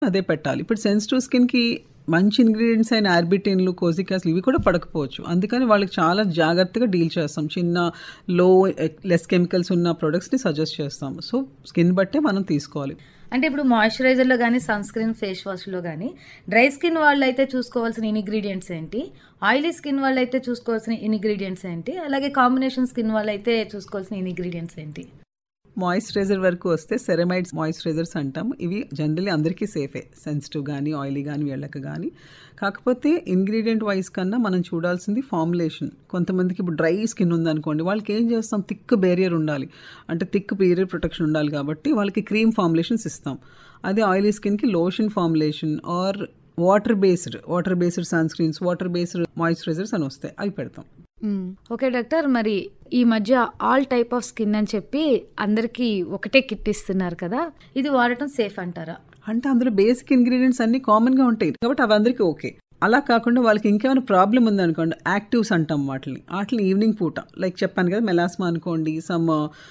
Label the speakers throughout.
Speaker 1: అదే పెట్టాలి ఇప్పుడు సెన్సిటివ్ స్కిన్కి మంచి ఇంగ్రీడియంట్స్ అయిన ఆర్బిటిన్లు కోజిక్ యాసిడ్ ఇవి కూడా పడకపోవచ్చు అందుకని వాళ్ళకి చాలా జాగ్రత్తగా డీల్ చేస్తాం చిన్న లో లెస్ కెమికల్స్ ఉన్న ప్రొడక్ట్స్ని సజెస్ట్ చేస్తాం సో స్కిన్ బట్టే మనం తీసుకోవాలి
Speaker 2: అంటే ఇప్పుడు మాయిశ్చరైజర్లో కానీ సన్ స్క్రీన్ ఫేస్ వాష్లో కానీ డ్రై స్కిన్ వాళ్ళు అయితే చూసుకోవాల్సిన ఇంగ్రీడియంట్స్ ఏంటి ఆయిలీ స్కిన్ వాళ్ళు అయితే చూసుకోవాల్సిన ఇంగ్రీడియంట్స్ ఏంటి అలాగే కాంబినేషన్ స్కిన్ వాళ్ళు అయితే చూసుకోవాల్సిన ఇంగ్రీడియంట్స్ ఏంటి
Speaker 1: మాయిశ్చరైజర్ వరకు వస్తే సెరమైడ్స్ మాయిశ్చరైజర్స్ అంటాం ఇవి జనరల్లీ అందరికీ సేఫే సెన్సిటివ్ కానీ ఆయిలీ కానీ వీళ్ళకి కానీ కాకపోతే ఇంగ్రీడియంట్ వైజ్ కన్నా మనం చూడాల్సింది ఫార్ములేషన్ కొంతమందికి ఇప్పుడు డ్రై స్కిన్ ఉందనుకోండి వాళ్ళకి ఏం చేస్తాం థిక్ బేరియర్ ఉండాలి అంటే థిక్ బేరియర్ ప్రొటెక్షన్ ఉండాలి కాబట్టి వాళ్ళకి క్రీమ్ ఫార్ములేషన్స్ ఇస్తాం అదే ఆయిలీ స్కిన్కి lotion formulation or water based water based sunscreens water based moisturisers అని వస్తాయి అవి పెడతాం
Speaker 2: ఓకే డాక్టర్ మరి ఈ మధ్య ఆల్ టైప్ ఆఫ్ స్కిన్ అని చెప్పి అందరికీ ఒకటే కిట్ ఇస్తున్నారు కదా ఇది వాడటం సేఫ్ అంటారా
Speaker 1: అంటే అందులో బేసిక్ ఇంగ్రీడియంట్స్ అన్ని కామన్గా ఉంటాయి కాబట్టి అవి అందరికీ ఓకే అలా కాకుండా వాళ్ళకి ఇంకేమైనా ప్రాబ్లం ఉందనుకోండి యాక్టివ్స్ అంటాం వాటిని వాటిని ఈవినింగ్ పూట లైక్ చెప్పాను కదా మెలాస్మా అనుకోండి some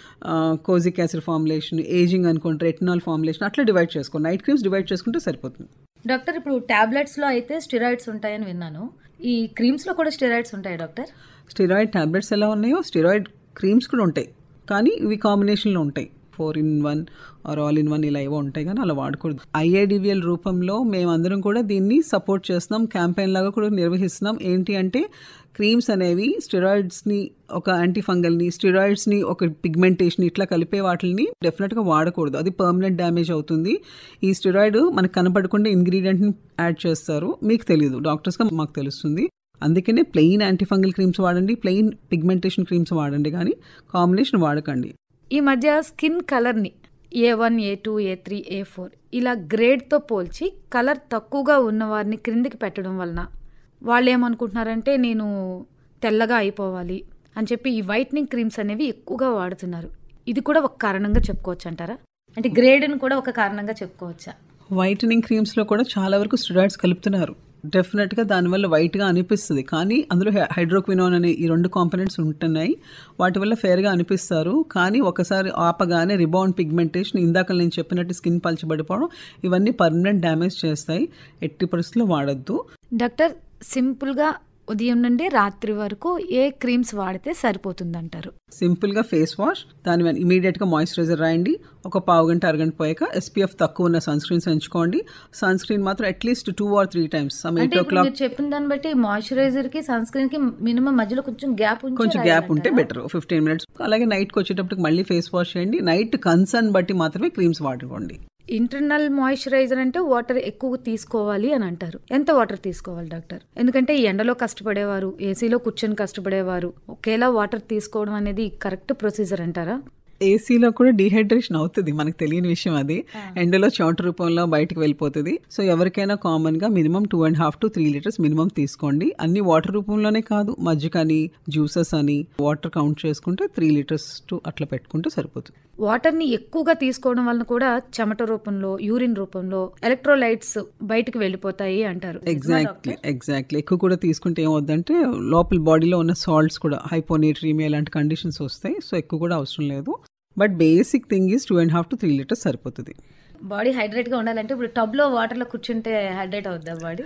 Speaker 1: kojic acid formulation ageing అనుకోండి రెటినాల్ ఫార్ములేషన్ అట్లా డివైడ్ చేసుకోండి నైట్ క్రీమ్స్ డివైడ్ చేసుకుంటే సరిపోతుంది
Speaker 2: డాక్టర్ ఇప్పుడు టాబ్లెట్స్లో అయితే స్టిరాయిడ్స్ ఉంటాయని విన్నాను ఈ క్రీమ్స్లో కూడా స్టిరాయిడ్స్ ఉంటాయి డాక్టర్
Speaker 1: స్టిరాయిడ్ టాబ్లెట్స్ ఎలా ఉన్నాయో స్టిరాయిడ్ క్రీమ్స్ కూడా ఉంటాయి కానీ ఇవి కాంబినేషన్లో ఉంటాయి four in one or all in one ఇలా ఏవో ఉంటాయి కానీ అలా వాడకూడదు ఐఐడివిఎల్ రూపంలో మేమందరం కూడా దీన్ని సపోర్ట్ చేస్తున్నాం క్యాంపెయిన్ లాగా కూడా నిర్వహిస్తున్నాం ఏంటి అంటే క్రీమ్స్ అనేవి స్టెరాయిడ్స్ని ఒక యాంటీఫంగల్ని స్టెరాయిడ్స్ని ఒక పిగ్మెంటేషన్ ఇట్లా కలిపే వాటిని డెఫినెట్గా వాడకూడదు అది పర్మనెంట్ డ్యామేజ్ అవుతుంది ఈ స్టెరాయిడ్ మనకు కనపడకుండా ఇంగ్రీడియంట్ని యాడ్ చేస్తారు మీకు తెలియదు డాక్టర్స్గా మాకు తెలుస్తుంది అందుకనే ప్లెయిన్ యాంటీఫంగల్ క్రీమ్స్ వాడండి ప్లెయిన్ పిగ్మెంటేషన్ క్రీమ్స్ వాడండి కానీ కాంబినేషన్ వాడకండి
Speaker 2: ఈ మధ్య స్కిన్ కలర్ని A one A two A three A four ఇలా గ్రేడ్తో పోల్చి కలర్ తక్కువగా ఉన్న వారిని క్రిందికి పెట్టడం వలన వాళ్ళు ఏమనుకుంటున్నారంటే నేను తెల్లగా అయిపోవాలి అని చెప్పి ఈ వైట్నింగ్ క్రీమ్స్ అనేవి ఎక్కువగా వాడుతున్నారు ఇది కూడా ఒక కారణంగా చెప్పుకోవచ్చు అంటారా అంటే గ్రేడ్ని కూడా ఒక కారణంగా చెప్పుకోవచ్చా
Speaker 1: వైటనింగ్ క్రీమ్స్లో కూడా చాలా వరకు స్టెరాయిడ్స్ కలుపుతున్నారు డెఫినెట్గా దానివల్ల వైట్గా అనిపిస్తుంది కానీ అందులో హైడ్రోక్వినోన్ అనే ఈ రెండు కాంపనెంట్స్ ఉంటున్నాయి వాటి వల్ల ఫేర్గా అనిపిస్తారు కానీ ఒకసారి ఆపగానే రిబౌండ్ పిగ్మెంటేషన్ ఇందాక నేను చెప్పినట్టు స్కిన్ పలచబడిపోవడం ఇవన్నీ పర్మనెంట్ డ్యామేజ్ చేస్తాయి ఎట్టి పరిస్థితుల్లో వాడద్దు
Speaker 2: డాక్టర్ సింపుల్గా ఉదయం నుండి రాత్రి వరకు ఏ క్రీమ్స్ వాడితే సరిపోతుందంటారు
Speaker 1: సింపుల్గా ఫేస్ వాష్ దాని మీద ఇమీడియట్గా మాయిశ్చరైజర్ రాయండి ఒక పావు గంట అరగంట పోయాక ఎస్పీఎఫ్ తక్కువ ఉన్న సన్ స్క్రీన్స్ ఎంచుకోండి సన్ స్క్రీన్ మాత్రం at least two or three times some eight
Speaker 2: అంటే
Speaker 1: ఓ
Speaker 2: ఇప్పుడు
Speaker 1: క్లాక్
Speaker 2: మీరు చెప్పిన దాన్ని బట్టి మాయిశ్చరైజర్ కి సన్ స్క్రీన్ కి మినిమం మధ్యలో కొంచెం గ్యాప్ ఉంచి
Speaker 1: కొంచెం గ్యాప్ ఉంటే బెటర్ ఫిఫ్టీన్ మినిట్స్ అలాగే నైట్కి వచ్చేటప్పటికి మళ్ళీ ఫేస్ వాష్ చేయండి నైట్ కన్సర్న్ బట్టి మాత్రమే క్రీమ్స్ వాడుకోండి
Speaker 2: ఇంటర్నల్ మాయిశ్చరైజర్ అంటే వాటర్ ఎక్కువ తీసుకోవాలి అని అంటారు ఎంత వాటర్ తీసుకోవాలి డాక్టర్ ఎందుకంటే ఈ ఎండలో కష్టపడేవారు ఏసీలో కూర్చొని కష్టపడేవారు ఒకేలా వాటర్ తీసుకోవడం అనేది కరెక్ట్ ప్రొసీజర్ అంటారా
Speaker 1: ఏసీలో కూడా డీహైడ్రేషన్ అవుతుంది మనకు తెలియని విషయం అది ఎండలో చోట రూపంలో బయటకు వెళ్ళిపోతుంది సో ఎవరికైనా కామన్ గా minimum two and half to three litres minimum తీసుకోండి అన్ని వాటర్ రూపంలోనే కాదు మజ్జిగ అని జ్యూసెస్ అని వాటర్ కౌంట్ చేసుకుంటే త్రీ లీటర్స్ టు అట్లా పెట్టుకుంటే సరిపోతుంది
Speaker 2: వాటర్ని ఎక్కువగా తీసుకోవడం వలన కూడా చెమట రూపంలో యూరిన్ రూపంలో ఎలక్ట్రోలైట్స్ బయటకు వెళ్ళిపోతాయి అంటారు
Speaker 1: ఎగ్జాక్ట్లీ ఎగ్జాక్ట్లీ ఎక్కువ కూడా తీసుకుంటే ఏమవుద్దంటే లోపల బాడీలో ఉన్న సాల్ట్స్ కూడా హైపోనేట్రీమియా ఇలాంటి కండిషన్స్ వస్తాయి సో ఎక్కువ కూడా అవసరం లేదు but basic thing is two and half to three litres సరిపోతుంది
Speaker 2: బాడీ హైడ్రేట్ గా ఉండాలంటే ఇప్పుడు టబ్ లో వాటర్ లో కూర్చుంటే హైడ్రేట్ అవుద్దా బాడీ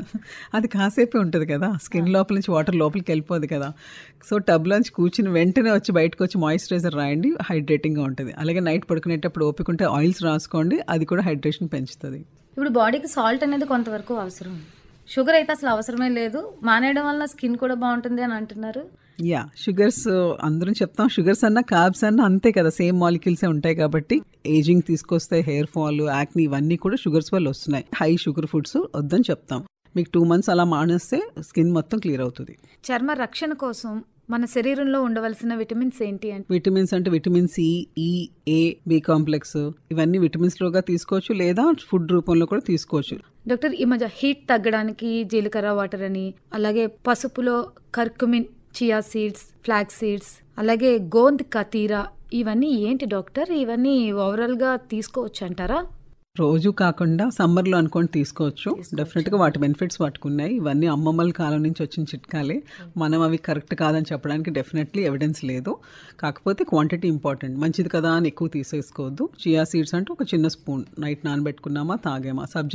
Speaker 1: అది కాసేపే ఉంటుంది కదా స్కిన్ లోపల నుంచి వాటర్ లోపలికి వెళ్ళిపోదు కదా సో టబ్లోంచి కూర్చుని వెంటనే వచ్చి బయటకు వచ్చి మాయిశ్చరైజర్ రాయండి హైడ్రేటింగ్గా ఉంటుంది అలాగే నైట్ పడుకునేటప్పుడు ఓపిక ఉంటే ఆయిల్స్ రాసుకోండి అది కూడా హైడ్రేషన్ పెంచుతుంది
Speaker 2: ఇప్పుడు బాడీకి సాల్ట్ అనేది కొంతవరకు అవసరం షుగర్ అయితే అసలు అవసరమే లేదు మానేయడం వల్ల స్కిన్ కూడా బాగుంటుంది అని అంటున్నారు
Speaker 1: యా షుగర్స్ అందరం చెప్తాం షుగర్స్ అన్న కార్బ్స్ అన్న అంతే కదా సేమ్ మాలిక్యూల్సే ఉంటాయి కాబట్టి ఏజింగ్ తీసుకొస్తే హెయిర్ ఫాల్ యాక్ని ఇవన్నీ కూడా షుగర్స్ వల్ల వస్తున్నాయి హై షుగర్ ఫుడ్స్ వద్దని చెప్తాం మీకు టూ మంత్స్ అలా మానేస్తే స్కిన్ మొత్తం క్లియర్ అవుతుంది
Speaker 2: చర్మ రక్షణ కోసం మన శరీరంలో ఉండవలసిన విటమిన్స్ ఏంటి అంటే
Speaker 1: విటమిన్స్ అంటే vitamin C E A B complex ఇవన్నీ విటమిన్స్ లోగా తీసుకోవచ్చు లేదా ఫుడ్ రూపంలో కూడా తీసుకోవచ్చు
Speaker 2: డాక్టర్ ఈ మధ్య హీట్ తగ్గడానికి జీలకర్ర వాటర్ అని అలాగే పసుపులో curcumin chia seeds flax seeds అలాగే గోంద్ కతీరా ఇవన్నీ ఏంటి డాక్టర్ ఇవన్నీ ఓవరాల్ గా తీసుకోవచ్చు అంటారా
Speaker 1: రోజు కాకుండా సమ్మర్లో అనుకోండి తీసుకోవచ్చు డెఫినెట్గా వాటి బెనిఫిట్స్ వాటికున్నాయి ఇవన్నీ అమ్మమ్మల కాలం నుంచి వచ్చిన చిట్కాలే మనం అవి కరెక్ట్ కాదని చెప్పడానికి డెఫినెట్లీ ఎవిడెన్స్ లేదు కాకపోతే క్వాంటిటీ ఇంపార్టెంట్ మంచిది కదా అని ఎక్కువ తీసేసుకోవద్దు చియా సీడ్స్ అంటే ఒక చిన్న స్పూన్ నైట్ నానబెట్టుకున్నామా తాగామా సబ్జా